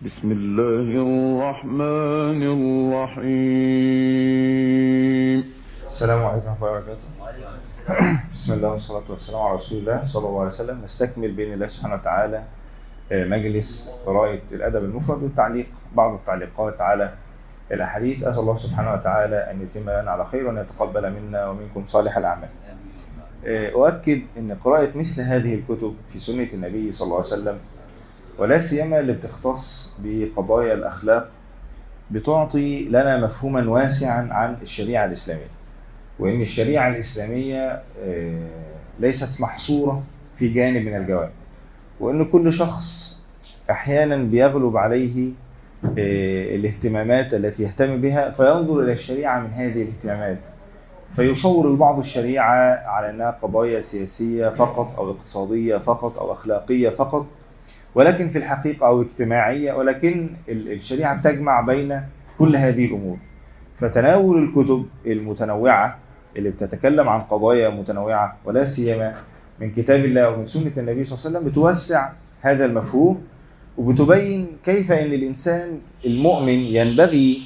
بسم الله الرحمن الرحيم السلام عليكم ورحمة الله وبركاته بسم الله والصلاة والسلام على رسول الله صلى الله عليه وسلم نستكمل بإذن الله سبحانه وتعالى مجلس قراءة الأدب المفرد والتعليق بعض التعليقات على الأحاديث أسأل الله سبحانه وتعالى أن يتم لنا على خير وأن يتقبل منا ومنكم صالح الأعمال أؤكد أن قراءة مثل هذه الكتب في سنة النبي صلى الله عليه وسلم ولا سيما اللي بتختص بقضايا الأخلاق بتعطي لنا مفهوما واسعا عن الشريعة الإسلامية وإن الشريعة الإسلامية ليست محصورة في جانب من الجوانب وإن كل شخص أحيانا بيغلب عليه الاهتمامات التي يهتم بها فينظر إلى الشريعة من هذه الاهتمامات فيصور البعض الشريعة على أنها قضايا سياسية فقط أو اقتصادية فقط أو أخلاقية فقط ولكن في الحقيقة أو اجتماعية ولكن الشريعة تجمع بين كل هذه الأمور فتناول الكتب المتنوعة اللي بتتكلم عن قضايا متنوعة ولا سيما من كتاب الله ومن سنة النبي صلى الله عليه وسلم بتوسع هذا المفهوم وبتبين كيف أن الإنسان المؤمن ينبغي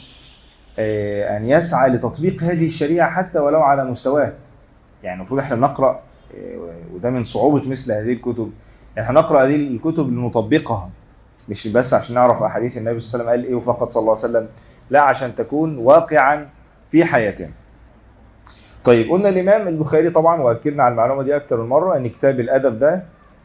أن يسعى لتطبيق هذه الشريعة حتى ولو على مستواه يعني المفروض احنا بنقرأ وده من صعوبة مثل هذه الكتب احنا نقرأ هذه الكتب لنطبقها مش بس عشان نعرف أحاديث النبي صلى الله عليه وسلم قال إيه وفقط صلى الله عليه وسلم لا عشان تكون واقعا في حياتنا طيب قلنا الإمام البخاري طبعا وأكدنا على المعلومة دي أكتر من مرة أن كتاب الأدب ده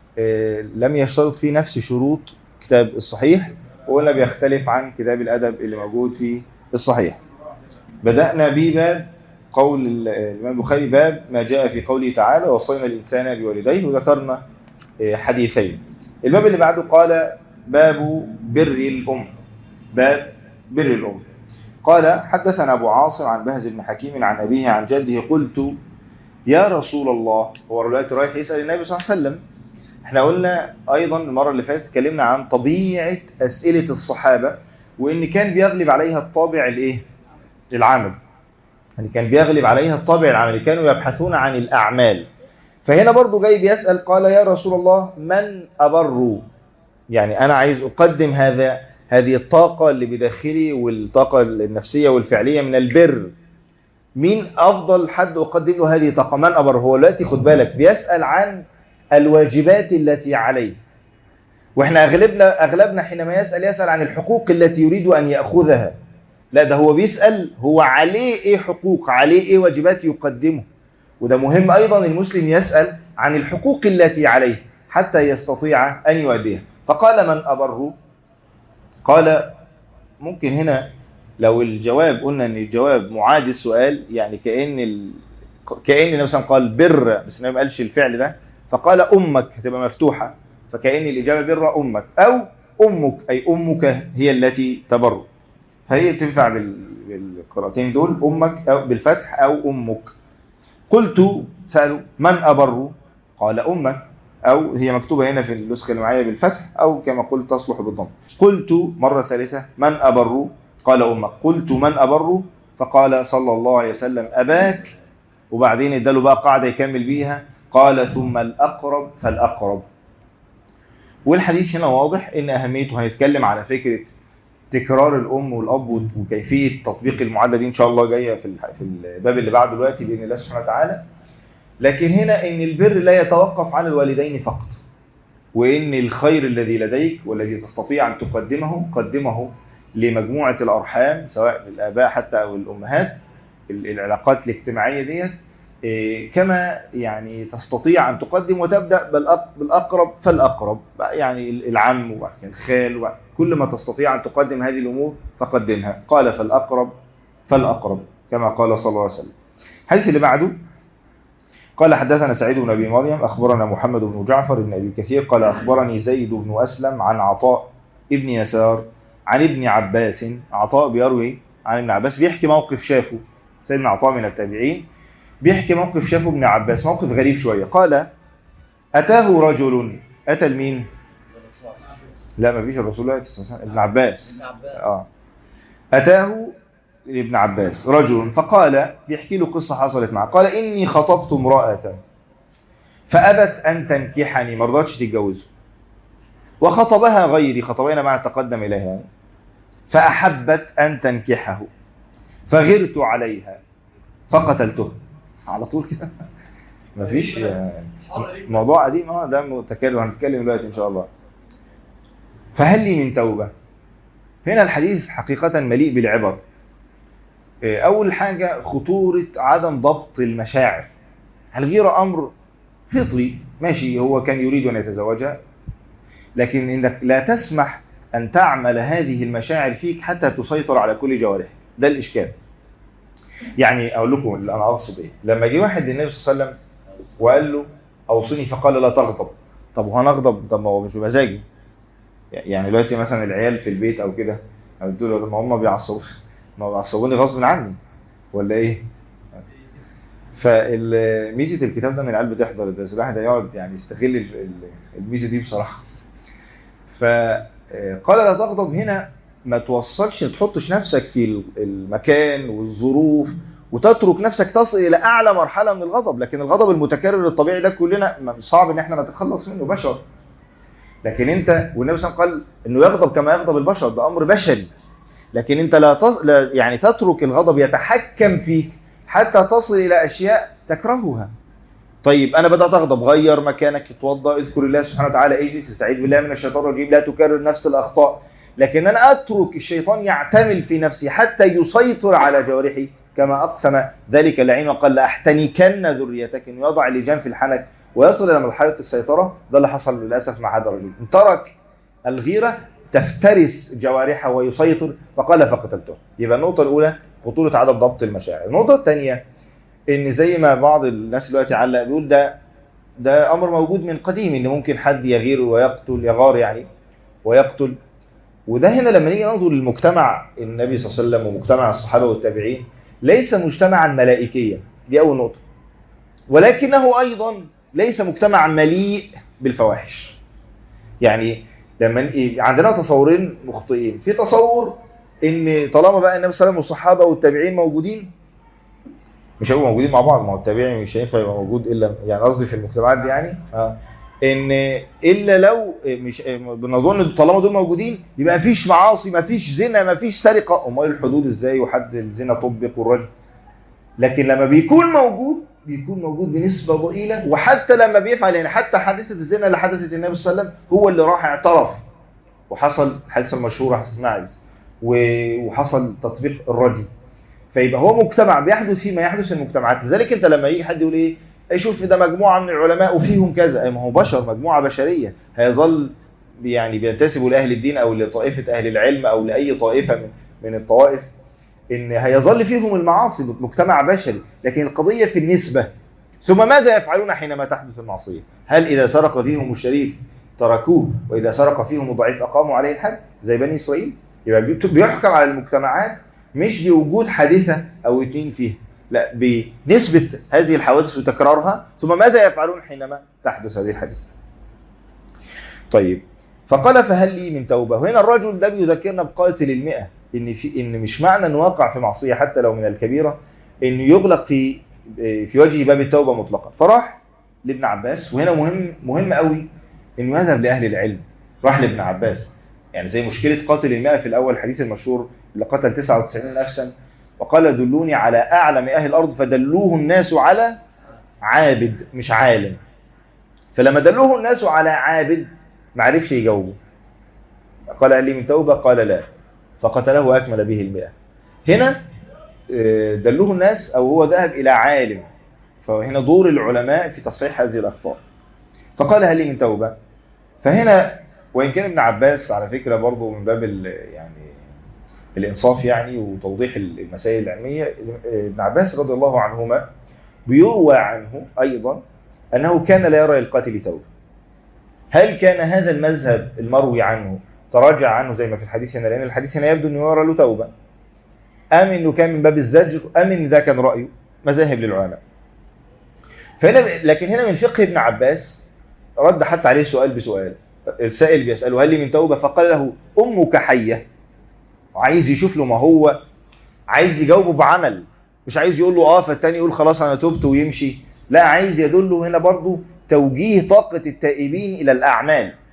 لم يشترط فيه نفس شروط كتاب الصحيح وقلنا بيختلف عن كتاب الأدب اللي موجود في الصحيح بدأنا بباب قول الإمام البخاري باب ما جاء في قوله تعالى وصينا الإنسان بوالديه وذكرنا حديثين الباب اللي بعده قال باب بر الأم باب بر الأم قال حدثنا أبو عاصم عن بهز بن حكيم عن أبيه عن جده قلت يا رسول الله هو دلوقتي رايح يسأل النبي صلى الله عليه وسلم احنا قلنا أيضا المرة اللي فاتت اتكلمنا عن طبيعة أسئلة الصحابة وإن كان بيغلب عليها الطابع الإيه؟ العمل يعني كان بيغلب عليها الطابع العملي كانوا يبحثون عن الأعمال فهنا برضو جاي بيسأل قال يا رسول الله من أبر يعني أنا عايز أقدم هذا هذه الطاقة اللي بداخلي والطاقة النفسية والفعلية من البر مين أفضل حد أقدم له هذه الطاقة من أبر هو دلوقتي خد بالك بيسأل عن الواجبات التي عليه واحنا أغلبنا, أغلبنا حينما يسأل يسأل عن الحقوق التي يريد أن يأخذها لا ده هو بيسأل هو عليه ايه حقوق عليه ايه واجبات يقدمه وده مهم ايضا المسلم يسأل عن الحقوق التي عليه حتى يستطيع ان يؤديها فقال من أبره قال ممكن هنا لو الجواب قلنا ان الجواب معاد السؤال يعني كأن ال... كأن النبي صلى قال بر بس النبي ما قالش الفعل ده فقال أمك هتبقى مفتوحة فكأن الإجابة بر أمك أو أمك أي أمك هي التي تبر فهي تنفع بالقراءتين دول أمك أو بالفتح أو أمك قلت سألوا من أبر قال أمك أو هي مكتوبة هنا في النسخة اللي معايا بالفتح أو كما قلت تصلح بالضم قلت مرة ثالثة من أبر قال أمك قلت من أبر فقال صلى الله عليه وسلم أباك وبعدين اداله بقى قاعدة يكمل بيها قال ثم الأقرب فالأقرب والحديث هنا واضح ان أهميته هنتكلم على فكرة تكرار الأم والأب وكيفية تطبيق المعادلة دي إن شاء الله جاية في في الباب اللي بعده دلوقتي بإذن الله سبحانه وتعالى لكن هنا إن البر لا يتوقف على الوالدين فقط وإن الخير الذي لديك والذي تستطيع أن تقدمه قدمه لمجموعة الأرحام سواء الآباء حتى أو الأمهات العلاقات الاجتماعية ديت كما يعني تستطيع أن تقدم وتبدأ بالأقرب فالأقرب يعني العم والخال كل ما تستطيع أن تقدم هذه الأمور فقدمها قال فالأقرب فالأقرب كما قال صلى الله عليه وسلم الحديث اللي بعده قال حدثنا سعيد بن أبي مريم أخبرنا محمد بن جعفر بن أبي كثير قال أخبرني زيد بن أسلم عن عطاء ابن يسار عن ابن عباس عطاء بيروي عن ابن عباس بيحكي موقف شافه سيدنا عطاء من التابعين بيحكي موقف شافه ابن عباس موقف غريب شوية قال أتاه رجل أتى المين لا ما فيش الرسول الله ابن عباس آه. أتاه ابن عباس رجل فقال بيحكي له قصة حصلت معه قال إني خطبت امرأة فأبت أن تنكحني ما رضتش تتجوزه وخطبها غيري خطبين ما تقدم إليها فأحبت أن تنكحه فغرت عليها فقتلته على طول كده مفيش موضوع قديم اه ده متكلم هنتكلم دلوقتي ان شاء الله فهل لي من توبه هنا الحديث حقيقه مليء بالعبر اول حاجه خطوره عدم ضبط المشاعر الغيره امر فطري ماشي هو كان يريد ان يتزوجها لكن انك لا تسمح ان تعمل هذه المشاعر فيك حتى تسيطر على كل جوارحك ده الاشكال يعني اقول لكم اللي انا اقصد ايه لما جه واحد للنبي صلى الله عليه وسلم وقال له اوصني فقال لا تغضب طب وهنغضب طب ما هو مش بمزاجي يعني دلوقتي مثلا العيال في البيت او كده قلت له ما هم بيعصبوا ما بيعصبوني غصب عني ولا ايه فميزه الكتاب ده ان العيال بتحضر الدرس الواحد هيقعد يعني يستغل الميزه دي بصراحه فقال لا تغضب هنا ما توصلش تحطش نفسك في المكان والظروف وتترك نفسك تصل الى اعلى مرحله من الغضب لكن الغضب المتكرر الطبيعي ده كلنا صعب ان احنا نتخلص منه بشر لكن انت والنبي صلى الله عليه وسلم قال انه يغضب كما يغضب البشر ده امر بشري لكن انت لا, تص... لا يعني تترك الغضب يتحكم فيك حتى تصل الى اشياء تكرهها طيب انا بدات اغضب غير مكانك اتوضا اذكر الله سبحانه وتعالى اجلس استعيذ بالله من الشيطان الرجيم لا تكرر نفس الاخطاء لكن انا اترك الشيطان يعتمل في نفسي حتى يسيطر على جوارحي كما اقسم ذلك اللعين وقال لاحتنكن ذريتك انه يضع اللجام في الحنك ويصل الى مرحله السيطره ده اللي حصل للاسف مع هذا الرجل ان ترك الغيره تفترس جوارحه ويسيطر فقال فقتلته يبقى النقطه الاولى خطوره عدم ضبط المشاعر النقطه الثانيه ان زي ما بعض الناس دلوقتي علق بيقول ده ده امر موجود من قديم ان ممكن حد يغير ويقتل يغار يعني ويقتل وده هنا لما نيجي ننظر للمجتمع النبي صلى الله عليه وسلم ومجتمع الصحابه والتابعين ليس مجتمعا ملائكيا دي اول نقطه ولكنه ايضا ليس مجتمعا مليء بالفواحش يعني لما عندنا تصورين مخطئين في تصور ان طالما بقى النبي صلى الله عليه وسلم والصحابه والتابعين موجودين مش هيبقوا موجودين مع بعض ما هو التابعي مش هينفع يبقى موجود الا يعني قصدي في المجتمعات دي يعني اه ان الا لو مش بنظن طالما دول موجودين يبقى مفيش معاصي مفيش زنا مفيش سرقه امال الحدود ازاي وحد الزنا طبق والرجل لكن لما بيكون موجود بيكون موجود بنسبه ضئيله وحتى لما بيفعل يعني حتى حادثه الزنا اللي حدثت النبي صلى الله عليه وسلم هو اللي راح اعترف وحصل الحادثه المشهوره حادثه معز وحصل تطبيق الرجل فيبقى هو مجتمع بيحدث فيما يحدث في المجتمعات لذلك انت لما يجي حد يقول ايه شوف ده مجموعه من العلماء وفيهم كذا ما هو بشر مجموعه بشريه هيظل يعني بينتسبوا لاهل الدين او لطائفه اهل العلم او لاي طائفه من من الطوائف ان هيظل فيهم المعاصي مجتمع بشري لكن القضيه في النسبه ثم ماذا يفعلون حينما تحدث المعصيه هل اذا سرق فيهم الشريف تركوه واذا سرق فيهم الضعيف اقاموا عليه الحد زي بني اسرائيل يبقى بيحكم على المجتمعات مش بوجود حادثه او اتنين فيها لا بنسبة هذه الحوادث وتكرارها ثم ماذا يفعلون حينما تحدث هذه الحادثة طيب فقال فهل لي من توبة وهنا الرجل ده بيذكرنا بقاتل المئة إن, في إن مش معنى أن واقع في معصية حتى لو من الكبيرة أنه يغلق في في وجه باب التوبة مطلقا فراح لابن عباس وهنا مهم مهم قوي انه يذهب لاهل العلم راح لابن عباس يعني زي مشكله قاتل المئة في الاول الحديث المشهور اللي قتل 99 نفسا وقال دلوني على اعلم اهل الارض فدلوه الناس على عابد مش عالم فلما دلوه الناس على عابد ما عرفش يجاوبه قال هل لي من توبه قال لا فقتله واكمل به المئة هنا دلوه الناس او هو ذهب الى عالم فهنا دور العلماء في تصحيح هذه الاخطاء فقال هل لي من توبه فهنا وان كان ابن عباس على فكره برضه من باب يعني الانصاف يعني وتوضيح المسائل العلميه ابن عباس رضي الله عنهما بيروى عنه ايضا انه كان لا يرى القاتل توبه هل كان هذا المذهب المروي عنه تراجع عنه زي ما في الحديث هنا لان الحديث هنا يبدو انه يرى له توبه ام انه كان من باب الزجر ام ان ده كان رايه مذاهب للعلماء فهنا لكن هنا من فقه ابن عباس رد حتى عليه سؤال بسؤال السائل بيساله هل لي من توبه فقال له امك حيه وعايز يشوف له ما هو عايز يجاوبه بعمل مش عايز يقول له اه فالتاني يقول خلاص انا تبت ويمشي لا عايز يدله هنا برضه توجيه طاقة التائبين إلى الأعمال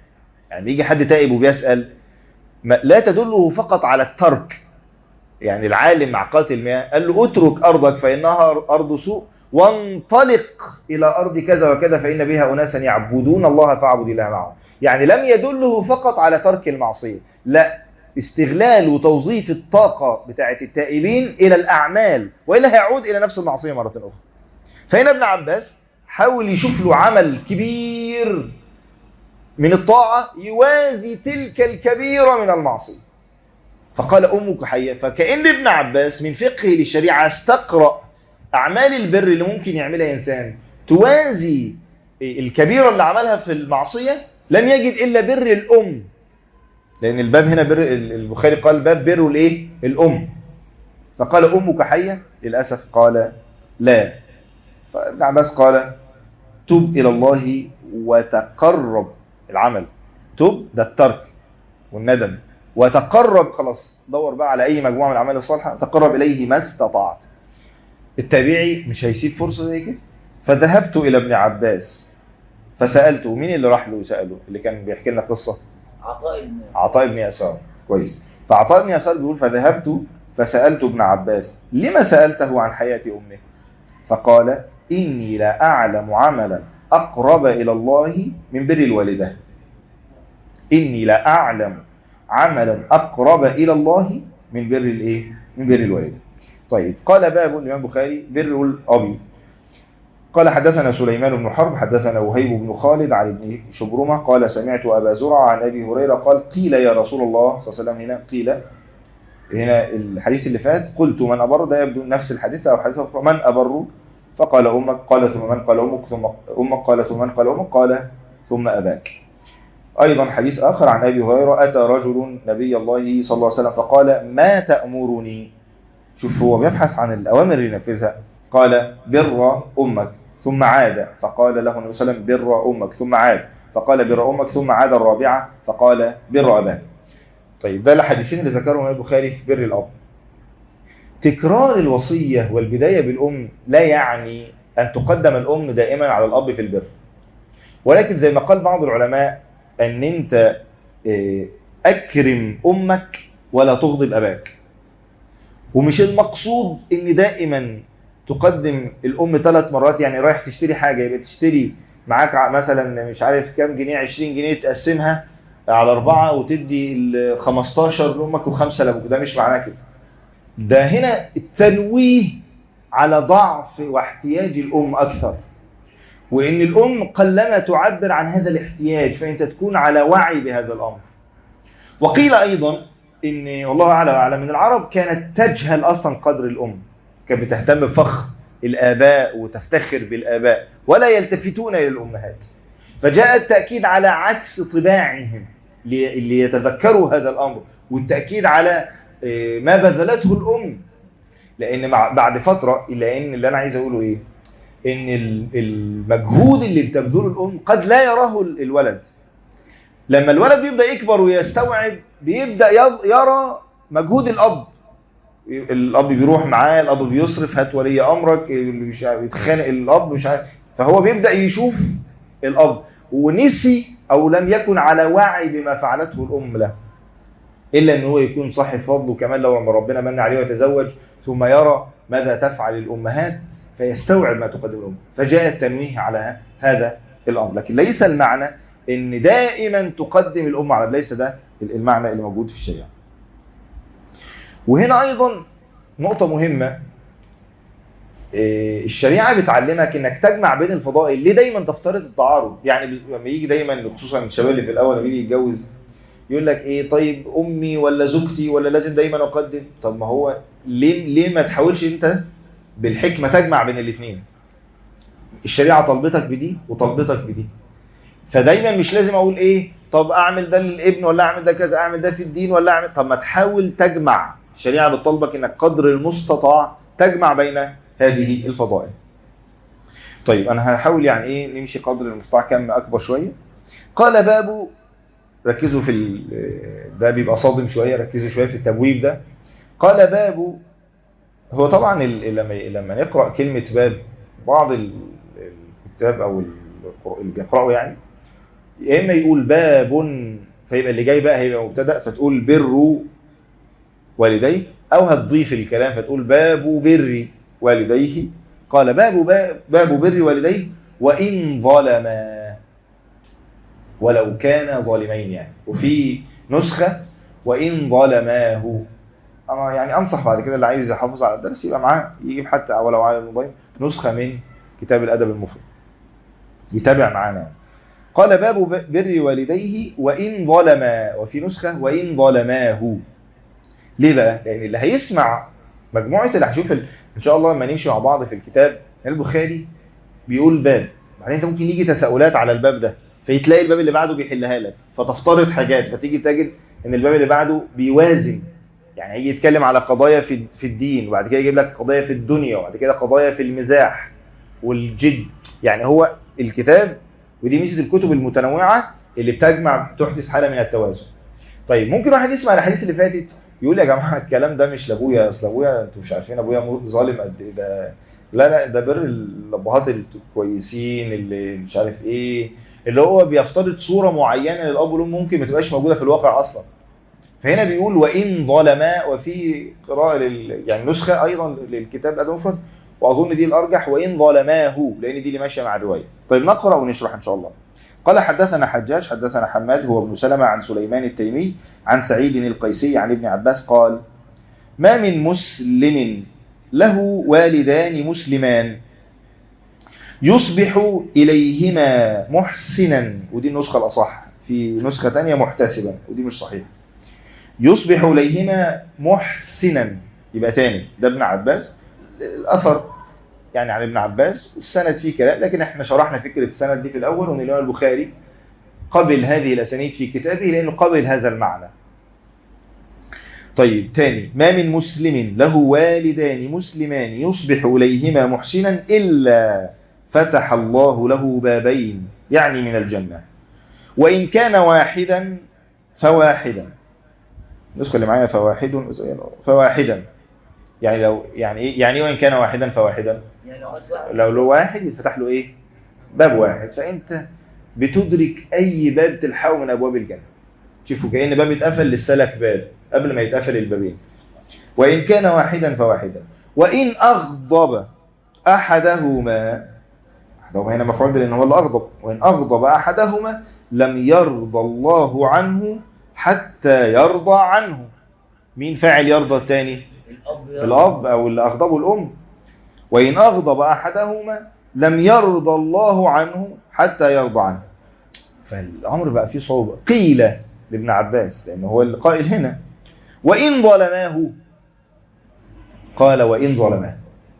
يعني يجي حد تائب وبيسأل ما لا تدله فقط على الترك يعني العالم مع قاتل المياه قال له اترك أرضك فإنها أرض سوء وانطلق إلى أرض كذا وكذا فإن بها أناسا يعبدون الله فاعبد الله معهم يعني لم يدله فقط على ترك المعصية لا استغلال وتوظيف الطاقة بتاعت التائبين إلى الأعمال وإلا هيعود إلى نفس المعصية مرة أخرى فهنا ابن عباس حاول يشوف له عمل كبير من الطاعة يوازي تلك الكبيرة من المعصية فقال أمك حية فكأن ابن عباس من فقهه للشريعة استقرأ أعمال البر اللي ممكن يعملها إنسان توازي الكبيرة اللي عملها في المعصية لم يجد إلا بر الأم لأن الباب هنا بر البخاري قال باب بر الإيه؟ الأم فقال أمك حية للأسف قال لا فابن عباس قال تب إلى الله وتقرب العمل تب ده الترك والندم وتقرب خلاص دور بقى على أي مجموعة من الأعمال الصالحة تقرب إليه ما استطعت التابعي مش هيسيب فرصة زي كده فذهبت إلى ابن عباس فسألته مين اللي راح له سأله اللي كان بيحكي لنا قصة عطاء بن عطاء بن يسار كويس فعطاء بن يسار بيقول فذهبت فسألت ابن عباس لما سألته عن حياة أمه فقال إني لا أعلم عملا أقرب إلى الله من بر الوالدة إني لا أعلم عملا أقرب إلى الله من بر الإيه؟ من بر الوالدة طيب قال باب الإمام البخاري بر الأبي قال حدثنا سليمان بن حرب حدثنا وهيب بن خالد عن ابن شبرمة قال سمعت أبا زرع عن أبي هريرة قال قيل يا رسول الله صلى الله عليه وسلم هنا قيل هنا الحديث اللي فات قلت من أبر ده يبدو نفس الحديث أو حديث من أبر فقال أمك قال ثم من قال أمك ثم أمك قال ثم من قال أمك قال ثم أباك أيضا حديث آخر عن أبي هريرة أتى رجل نبي الله صلى الله عليه وسلم فقال ما تأمرني شوف هو بيبحث عن الأوامر اللي ينفذها قال بر أمك ثم عاد فقال له النبي صلى الله عليه وسلم بر أمك ثم عاد فقال بر أمك ثم عاد الرابعة فقال بر أباك طيب ده الحديثين اللي ذكرهم البخاري في بر الأب تكرار الوصية والبداية بالأم لا يعني أن تقدم الأم دائما على الأب في البر ولكن زي ما قال بعض العلماء أن أنت أكرم أمك ولا تغضب أباك ومش المقصود أن دائما تقدم الأم ثلاث مرات يعني رايح تشتري حاجة يبقى تشتري معاك مثلا مش عارف كام جنيه 20 جنيه تقسمها على أربعة وتدي ال 15 لأمك وخمسة لأبوك ده مش معناه كده ده هنا التنويه على ضعف واحتياج الأم أكثر وإن الأم قلما تعبر عن هذا الاحتياج فأنت تكون على وعي بهذا الأمر وقيل أيضا إن والله أعلم أعلم من العرب كانت تجهل أصلا قدر الأم كانت بتهتم بفخر الآباء وتفتخر بالآباء ولا يلتفتون إلى الأمهات فجاء التأكيد على عكس طباعهم ليتذكروا هذا الأمر والتأكيد على ما بذلته الأم لأن بعد فترة إلا إن اللي أنا عايز أقوله إيه إن المجهود اللي بتبذله الأم قد لا يراه الولد لما الولد بيبدأ يكبر ويستوعب بيبدأ يرى مجهود الأب الأب بيروح معاه الأب بيصرف هات ولي أمرك مش بيتخانق الأب مش عارف فهو بيبدأ يشوف الأب ونسي أو لم يكن على وعي بما فعلته الأم له إلا أن هو يكون صاحب فضل وكمان لو ربنا من عليه وتزوج ثم يرى ماذا تفعل الأمهات فيستوعب ما تقدم الأم فجاء التنويه على هذا الأمر لكن ليس المعنى أن دائما تقدم الأم على ليس ده المعنى اللي موجود في الشريعة وهنا أيضا نقطة مهمة الشريعة بتعلمك انك تجمع بين الفضائل ليه دايما تفترض التعارض يعني لما يجي دايما خصوصا الشباب اللي في الاول لما يجي يتجوز يقول لك ايه طيب امي ولا زوجتي ولا لازم دايما اقدم طب ما هو ليه ليه ما تحاولش انت بالحكمة تجمع بين الاثنين الشريعة طلبتك بدي وطلبتك بدي فدايما مش لازم اقول ايه طب اعمل ده للابن ولا اعمل ده كذا اعمل ده في الدين ولا اعمل طب ما تحاول تجمع الشريعة بتطلبك انك قدر المستطاع تجمع بين هذه الفضائل طيب انا هحاول يعني ايه نمشي قدر المستطاع كم اكبر شوية قال باب ركزوا في ده بيبقى صادم شوية ركزوا شوية في التبويب ده قال باب هو طبعا لما لما نقرأ كلمة باب بعض الكتاب او اللي بيقرأوا يعني يا اما يقول باب فيبقى اللي جاي بقى هيبقى مبتدا فتقول بر والديه او هتضيف الكلام فتقول باب بر والديه قال باب باب, باب بر والديه وان ظلما ولو كان ظالمين يعني وفي نسخه وان ظلماه انا يعني انصح بعد كده اللي عايز يحافظ على الدرس يبقى معاه يجيب حتى ولو على الموبايل نسخه من كتاب الادب المفرد يتابع معانا قال باب بر والديه وان ظلما وفي نسخه وان ظلماه ليه بقى لان اللي هيسمع مجموعه اللي هشوف ال... ان شاء الله لما نمشي مع بعض في الكتاب البخاري بيقول باب بعدين انت ممكن يجي تساؤلات على الباب ده فتلاقي الباب اللي بعده بيحلها لك فتفترض حاجات فتيجي تجد ان الباب اللي بعده بيوازن يعني هيجي يتكلم على قضايا في في الدين وبعد كده يجيب لك قضايا في الدنيا وبعد كده قضايا في المزاح والجد يعني هو الكتاب ودي ميزه الكتب المتنوعه اللي بتجمع تحدث حاله من التوازن طيب ممكن واحد يسمع الاحاديث اللي فاتت يقول يا جماعه الكلام ده مش لابويا اصل ابويا انتوا مش عارفين ابويا ظالم قد ايه ده لا لا ده بر الابهات الكويسين اللي مش عارف ايه اللي هو بيفترض صوره معينه للاب والام ممكن ما تبقاش موجوده في الواقع اصلا فهنا بيقول وان ظلما وفي قراءه لل... يعني نسخه ايضا للكتاب الادب المفرد واظن دي الارجح وان ظلماه لان دي اللي ماشيه مع الروايه طيب نقرا ونشرح ان شاء الله قال حدثنا حجاج حدثنا حماد هو ابن سلمة عن سليمان التيمي عن سعيد القيسي عن ابن عباس قال ما من مسلم له والدان مسلمان يصبح إليهما محسنا ودي النسخة الأصح في نسخة تانية محتسبا ودي مش صحيحة يصبح إليهما محسنا يبقى تاني ده ابن عباس الأثر يعني عن ابن عباس السند فيه كلام لكن احنا شرحنا فكرة السند دي في الأول وان الإمام البخاري قبل هذه الأسانيد في كتابه لأنه قبل هذا المعنى طيب تاني ما من مسلم له والدان مسلمان يصبح إليهما محسنا إلا فتح الله له بابين يعني من الجنة وإن كان واحدا فواحدا النسخة اللي معايا فواحد فواحدا يعني لو يعني ايه يعني وان كان واحدا فواحدا لو له واحد يتفتح له ايه باب واحد فانت بتدرك اي باب تلحقه من ابواب الجنه شوفوا كأن باب اتقفل للسلك باب قبل ما يتقفل البابين وان كان واحدا فواحدا وان اغضب احدهما احدهما هنا مفعول به لان هو اللي اغضب وان اغضب احدهما لم يرضى الله عنه حتى يرضى عنه مين فاعل يرضى الثاني الأب أو اللي أغضبه الأم وإن أغضب أحدهما لم يرضى الله عنه حتى يرضى عنه فالأمر بقى فيه صعوبة قيل لابن عباس لأنه هو القائل هنا وإن ظلماه قال وإن ظلماه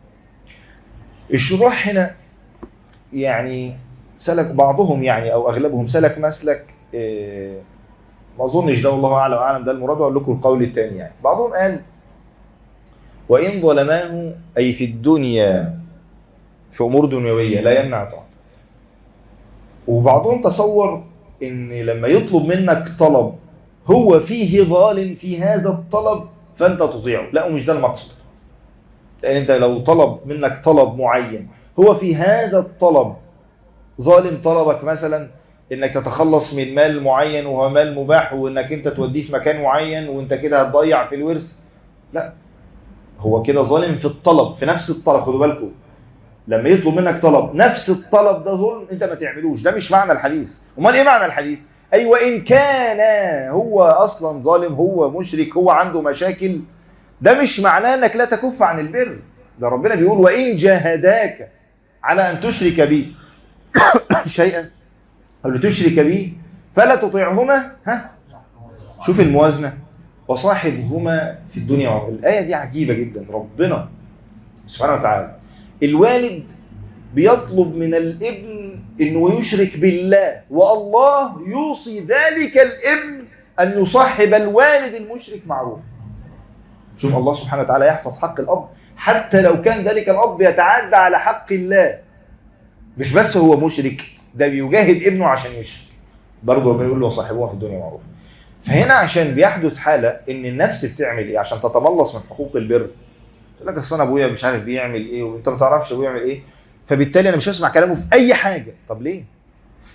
الشروح هنا يعني سلك بعضهم يعني أو أغلبهم سلك مسلك إيه ما أظنش ده والله أعلم وأعلم ده المراد وأقول لكم القول الثاني يعني بعضهم قال وإن ظلماه أي في الدنيا في أمور دنيوية لا يمنع طبعا وبعضهم تصور إن لما يطلب منك طلب هو فيه ظالم في هذا الطلب فأنت تطيعه لا ومش ده المقصد لأن أنت لو طلب منك طلب معين هو في هذا الطلب ظالم طلبك مثلا انك تتخلص من مال معين وهو مال مباح وانك انت توديه في مكان معين وانت كده هتضيع في الورث لا هو كده ظالم في الطلب في نفس الطلب خدوا بالكم لما يطلب منك طلب نفس الطلب ده ظلم انت ما تعملوش ده مش معنى الحديث امال ايه معنى الحديث اي أيوة وان كان هو اصلا ظالم هو مشرك هو عنده مشاكل ده مش معناه انك لا تكف عن البر ده ربنا بيقول وان جاهداك على ان تشرك بي شيئا او لتشرك بي فلا تطيعهما ها شوف الموازنه وصاحبهما في الدنيا والآخرة الآية دي عجيبة جدا ربنا سبحانه وتعالى الوالد بيطلب من الابن انه يشرك بالله والله يوصي ذلك الابن ان يصاحب الوالد المشرك معروف شوف الله سبحانه وتعالى يحفظ حق الاب حتى لو كان ذلك الاب بيتعدى على حق الله مش بس هو مشرك ده بيجاهد ابنه عشان يشرك برضه بيقول له وصاحبوها في الدنيا معروف فهنا عشان بيحدث حالة ان النفس بتعمل ايه عشان تتملص من حقوق البر تقول لك اصل انا ابويا مش عارف بيعمل ايه وانت ما تعرفش ابويا يعمل ايه فبالتالي انا مش هسمع كلامه في اي حاجة طب ليه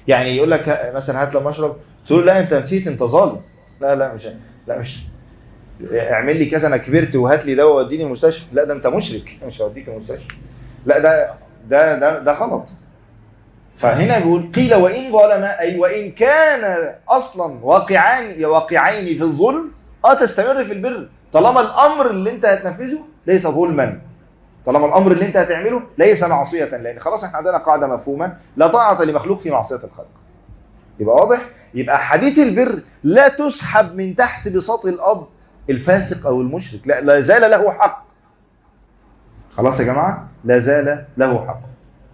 يعني يقول لك مثلا هات لما اشرب تقول له لا انت نسيت انت ظالم لا لا مش لا مش اعمل لي كذا انا كبرت وهات لي دواء وديني المستشفى لا ده انت مشرك مش هوديك المستشفى لا ده ده ده ده غلط فهنا بيقول قيل وان ظلم اي وان كان اصلا واقعان واقعين في الظلم اه تستمر في البر طالما الامر اللي انت هتنفذه ليس ظلما طالما الامر اللي انت هتعمله ليس معصيه لان خلاص احنا عندنا قاعده مفهومه لا طاعه لمخلوق في معصيه الخالق يبقى واضح يبقى حديث البر لا تسحب من تحت بساط الاب الفاسق او المشرك لا لا زال له حق خلاص يا جماعه لا زال له حق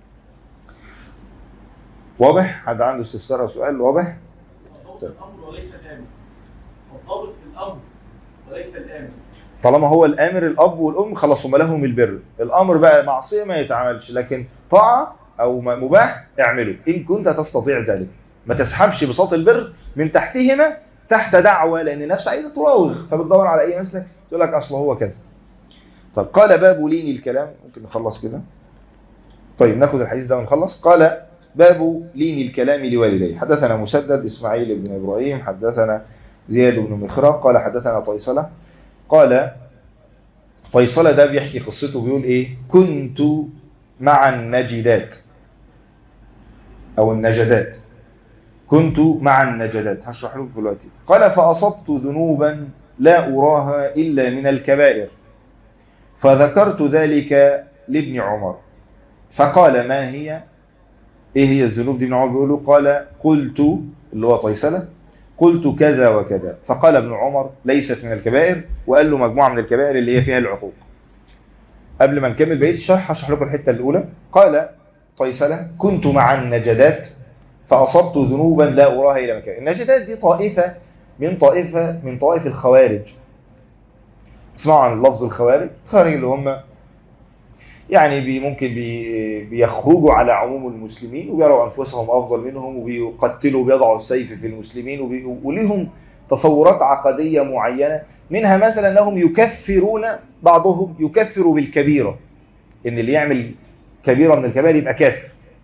واضح حد عنده استفسار او سؤال واضح الضابط الامر وليس الامر الضابط في الامر وليس الامر طالما هو الامر الاب والام خلاص هم لهم البر الامر بقى معصيه ما يتعملش لكن طاعه او م- مباح اعمله ان كنت تستطيع ذلك ما تسحبش بساط البر من تحتهما تحت دعوه لان النفس عايزه تراوغ فبتدور على اي مسلك تقول لك اصل هو كذا طب قال باب لين الكلام ممكن نخلص كده طيب ناخد الحديث ده ونخلص قال باب لين الكلام لوالديه حدثنا مسدد اسماعيل بن ابراهيم حدثنا زياد بن مخراق قال حدثنا طيصله قال فيصل ده بيحكي قصته بيقول ايه كنت مع النجدات او النجدات كنت مع النجدات هشرح لكم دلوقتي قال فاصبت ذنوبا لا اراها الا من الكبائر فذكرت ذلك لابن عمر فقال ما هي ايه هي الذنوب دي ابن عمر بيقول له قال قلت اللي هو طيسله قلت كذا وكذا فقال ابن عمر ليست من الكبائر وقال له مجموعة من الكبائر اللي هي فيها العقوق قبل ما نكمل بقية الشرح هشرح لكم الحتة الأولى قال طيسلة كنت مع النجدات فأصبت ذنوبا لا أراها إلى مكان النجدات دي طائفة من طائفة من طوائف الخوارج تسمعوا عن لفظ الخوارج الخوارج اللي هم يعني بي ممكن بي بيخرجوا على عموم المسلمين وبيروا أنفسهم أفضل منهم وبيقتلوا وبيضعوا السيف في المسلمين وبي وليهم تصورات عقدية معينة منها مثلا أنهم يكفرون بعضهم يكفر بالكبيرة إن اللي يعمل كبيرة من الكبائر يبقى كافر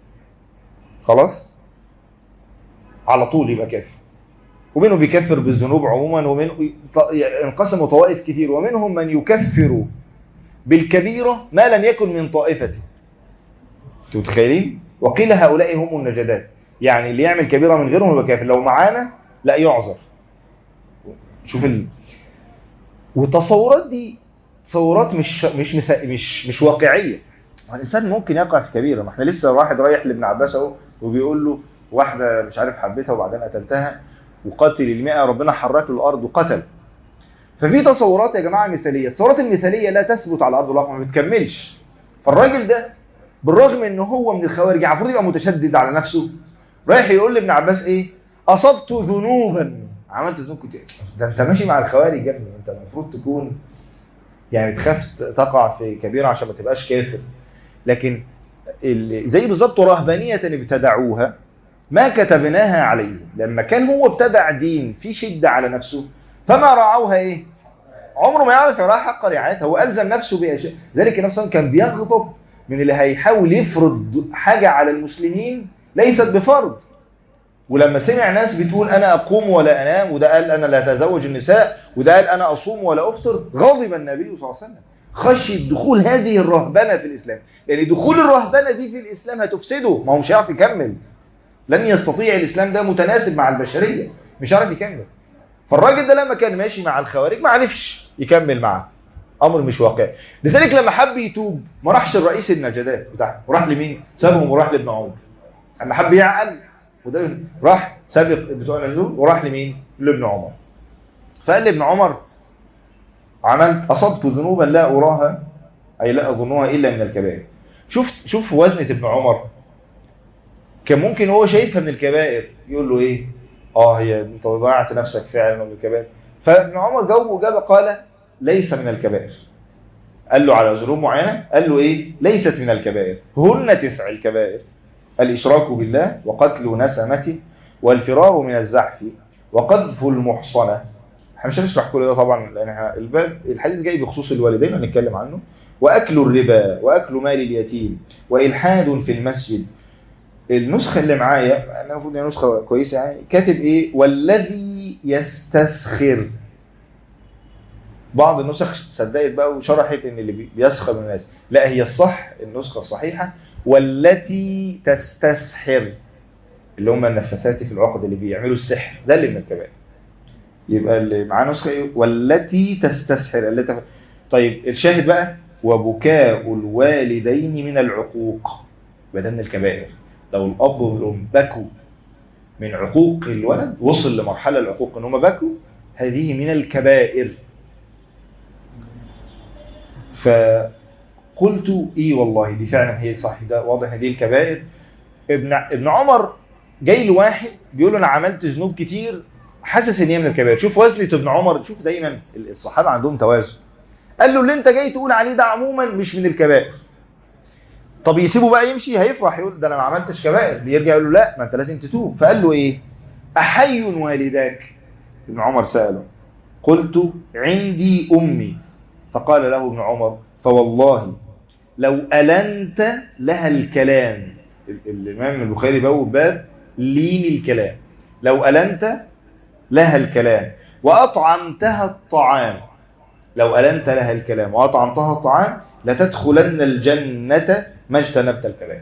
خلاص على طول يبقى كافر ومنهم بيكفر بالذنوب عموما ومنهم انقسموا طوائف كتير ومنهم من يكفر بالكبيرة ما لم يكن من طائفته انتوا متخيلين وقيل هؤلاء هم النجدات يعني اللي يعمل كبيرة من غيرهم يبقى كافر لو معانا لا يعذر شوف ال... والتصورات دي تصورات مش مش مسا... مش مش واقعيه الانسان ممكن يقع في كبيره ما احنا لسه واحد رايح لابن عباس اهو وبيقول له واحده مش عارف حبيتها وبعدين قتلتها وقتل المئة ربنا حرك له الارض وقتل ففي تصورات يا جماعه مثاليه التصورات المثاليه لا تثبت على ارض الواقع ما بتكملش فالراجل ده بالرغم ان هو من الخوارج يعني المفروض يبقى متشدد على نفسه رايح يقول لابن عباس ايه اصبت ذنوبا عملت ذنوب كتير ده انت ماشي مع الخوارج يا ابني انت المفروض تكون يعني تخاف تقع في كبيره عشان ما تبقاش كافر لكن ال- زي بالظبط رهبانيه ابتدعوها ما كتبناها عليه لما كان هو ابتدع دين في شده على نفسه فما رعوها ايه عمره ما يعرف يراها حق رعايتها هو الزم نفسه باشياء ذلك نفسه كان بيغضب من اللي هيحاول يفرض حاجه على المسلمين ليست بفرض ولما سمع ناس بتقول انا اقوم ولا انام وده قال انا لا اتزوج النساء وده قال انا اصوم ولا افطر غضب النبي صلى الله عليه وسلم خشي دخول هذه الرهبنه في الاسلام لان دخول الرهبنه دي في الاسلام هتفسده ما هو مش هيعرف يكمل لن يستطيع الاسلام ده متناسب مع البشريه مش هيعرف يكمل فالراجل ده لما كان ماشي مع الخوارج ما عرفش يكمل معاه امر مش واقعي لذلك لما حب يتوب ما راحش الرئيس النجدات بتاعه وراح لمين سابهم وراح لابن عمر اما حب يعقل وده راح سابق بتوع النزول وراح لمين لابن عمر فقال لابن عمر عملت اصبت ذنوبا لا اراها اي لا اظنها الا من الكبائر شوف شوف وزنة ابن عمر كان ممكن هو شايفها من الكبائر يقول له ايه اه هي انت ضيعت نفسك فعلا من الكبائر فابن عمر جاوبه جاب قال ليس من الكبائر قال له على ذنوب معينه قال له ايه ليست من الكبائر هن تسع الكبائر الإشراك بالله وقتل نسمته والفرار من الزحف وقذف المحصنة احنا مش هنشرح كل ده طبعا لان احنا الباب الحديث جاي بخصوص الوالدين هنتكلم عنه واكل الربا واكل مال اليتيم والحاد في المسجد النسخة اللي معايا انا المفروض ان نسخة كويسة يعني كاتب ايه والذي يستسخر بعض النسخ صدقت بقى وشرحت ان اللي بي- بيسخر من الناس لا هي الصح النسخة الصحيحة والتي تستسحر اللي هم النفاثات في العقد اللي بيعملوا السحر ده اللي من الكبائر يبقى اللي معاه نسخة ايه والتي تستسحر التي طيب الشاهد بقى وبكاء الوالدين من العقوق يبقى ده من الكبائر لو الاب والام بكوا من عقوق الولد وصل لمرحله العقوق ان هم بكوا هذه من الكبائر فقلت ايه والله دي فعلا هي صح ده واضح ان دي الكبائر ابن ابن عمر جاي له واحد بيقول له انا عملت ذنوب كتير حاسس ان هي من الكبائر شوف وزنة ابن عمر شوف دايما الصحابه عندهم توازن قال له اللي انت جاي تقول عليه ده عموما مش من الكبائر طب يسيبه بقى يمشي هيفرح يقول ده انا ما عملتش كبائر بيرجع يقول له لا ما انت لازم تتوب فقال له ايه احي والداك ابن عمر ساله قلت عندي امي فقال له ابن عمر فوالله لو ألنت لها الكلام ال- الإمام البخاري بوب باب لين الكلام لو ألنت لها الكلام وأطعمتها الطعام لو ألنت لها الكلام وأطعمتها الطعام لتدخلن الجنة ما اجتنبت الكبائر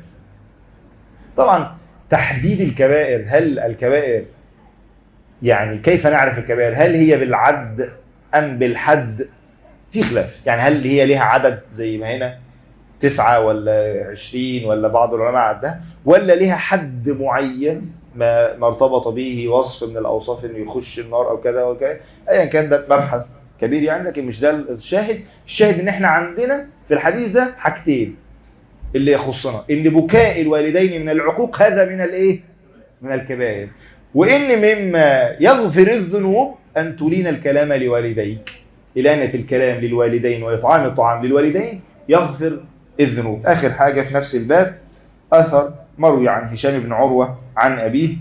طبعا تحديد الكبائر هل الكبائر يعني كيف نعرف الكبائر هل هي بالعد أم بالحد في خلاف يعني هل هي ليها عدد زي ما هنا تسعة ولا عشرين ولا بعض العلماء عدها ولا ليها حد معين ما ما ارتبط به وصف من الأوصاف انه يخش النار أو كذا وكذا أيا كان ده مبحث كبير يعني لكن مش ده الشاهد الشاهد ان احنا عندنا في الحديث ده حاجتين اللي يخصنا ان بكاء الوالدين من العقوق هذا من الايه من الكبائر وان مما يغفر الذنوب ان تلين الكلام لوالديك إلانة الكلام للوالدين وإطعام الطعام للوالدين يغفر الذنوب آخر حاجة في نفس الباب أثر مروي عن هشام بن عروة عن أبيه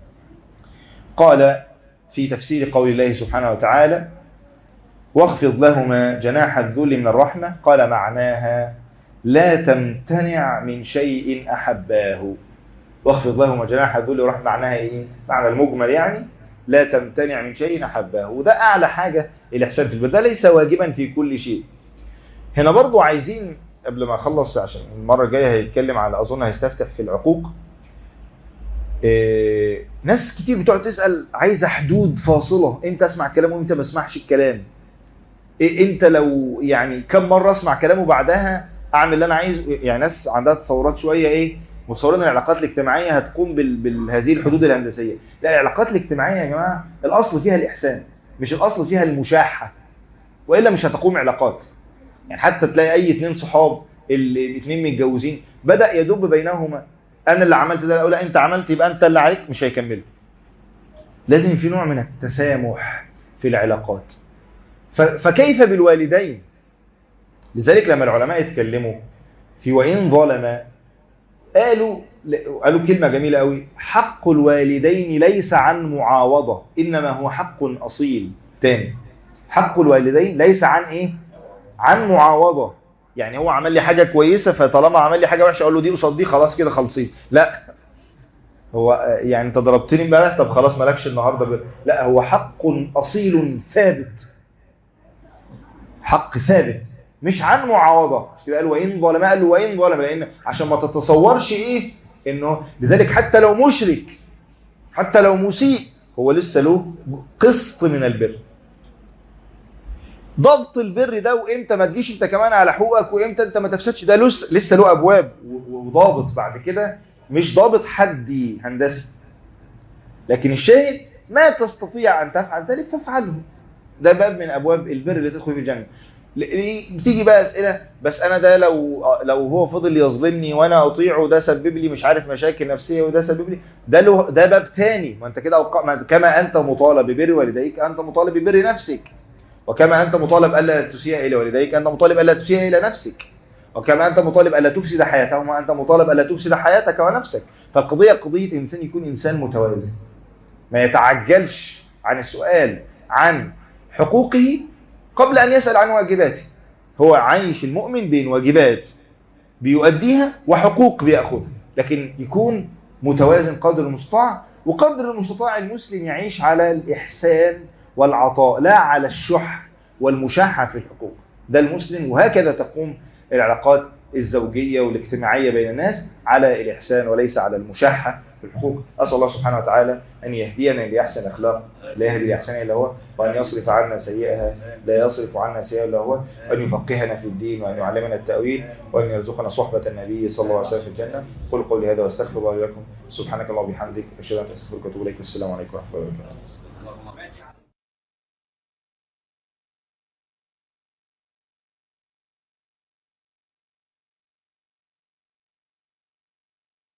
قال في تفسير قول الله سبحانه وتعالى واخفض لهما جناح الذل من الرحمة قال معناها لا تمتنع من شيء أحباه واخفض لهما جناح الذل والرحمة معناها إيه؟ معنى المجمل يعني لا تمتنع من شيء أحباه وده أعلى حاجة الإحسان في البر ده ليس واجبا في كل شيء هنا برضو عايزين قبل ما أخلص عشان المرة الجاية هيتكلم على أظن هيستفتح في العقوق إيه ناس كتير بتقعد تسأل عايزة حدود فاصلة امتى اسمع كلامه وامتى ما اسمعش الكلام إيه انت لو يعني كم مرة اسمع كلامه بعدها اعمل اللي انا عايزه يعني ناس عندها تصورات شوية ايه متصورين ان العلاقات الاجتماعية هتقوم بال... بهذه الحدود الهندسية لا العلاقات الاجتماعية يا جماعة الاصل فيها الاحسان مش الاصل فيها المشاحة والا مش هتقوم علاقات يعني حتى تلاقي اي اتنين صحاب الاثنين متجوزين بدأ يدب بينهما انا اللي عملت ده لا انت عملت يبقى انت اللي عليك مش هيكملوا لازم في نوع من التسامح في العلاقات ف... فكيف بالوالدين لذلك لما العلماء اتكلموا في وإن ظلم قالوا قالوا كلمة جميلة قوي حق الوالدين ليس عن معاوضة إنما هو حق أصيل تاني حق الوالدين ليس عن إيه عن معاوضة يعني هو عمل لي حاجة كويسة فطالما عمل لي حاجة وحشة أقول له دي قصاد دي خلاص كده خلصين لا هو يعني انت ضربتني امبارح طب خلاص مالكش النهارده ب... لا هو حق اصيل ثابت حق ثابت مش عن معاوضه مش كده قال وان ظلم قال له وان ظلم لان عشان ما تتصورش ايه انه لذلك حتى لو مشرك حتى لو مسيء هو لسه له قسط من البر ضبط البر ده وامتى ما تجيش انت كمان على حقوقك وامتى انت ما تفسدش ده لسه لسه له ابواب وضابط بعد كده مش ضابط حدي هندسي لكن الشاهد ما تستطيع ان تفعل ذلك فافعله ده باب من ابواب البر اللي تدخل في الجنه بتيجي بقى اسئله بس انا ده لو لو هو فضل يظلمني وانا اطيعه ده سبب لي مش عارف مشاكل نفسيه وده سبب لي ده له ده باب تاني ما انت كده أوقع... كما انت مطالب ببر والديك انت مطالب ببر نفسك وكما انت مطالب الا تسيء الى والديك انت مطالب الا تسيء الى نفسك وكما انت مطالب الا تفسد حياتهما انت مطالب الا تفسد حياتك ونفسك فالقضيه قضيه انسان يكون انسان متوازن ما يتعجلش عن السؤال عن حقوقه قبل أن يسأل عن واجباته هو عايش المؤمن بين واجبات بيؤديها وحقوق بيأخذها لكن يكون متوازن قدر المستطاع وقدر المستطاع المسلم يعيش على الإحسان والعطاء لا على الشح والمشاحة في الحقوق ده المسلم وهكذا تقوم العلاقات الزوجية والاجتماعية بين الناس على الإحسان وليس على المشاحة في الحقوق أسأل الله سبحانه وتعالى أن يهدينا لأحسن أخلاق لا يهدي لأحسنها إلا هو وأن يصرف عنا سيئها لا يصرف عنا سيئها إلا هو وأن يفقهنا في الدين وأن يعلمنا التأويل وأن يرزقنا صحبة النبي صلى الله عليه وسلم في الجنة قل قولي هذا واستغفر الله لكم سبحانك اللهم وبحمدك أشهد أن لا إله إلا أنت أستغفرك وأتوب إليك والسلام عليكم ورحمة الله وبركاته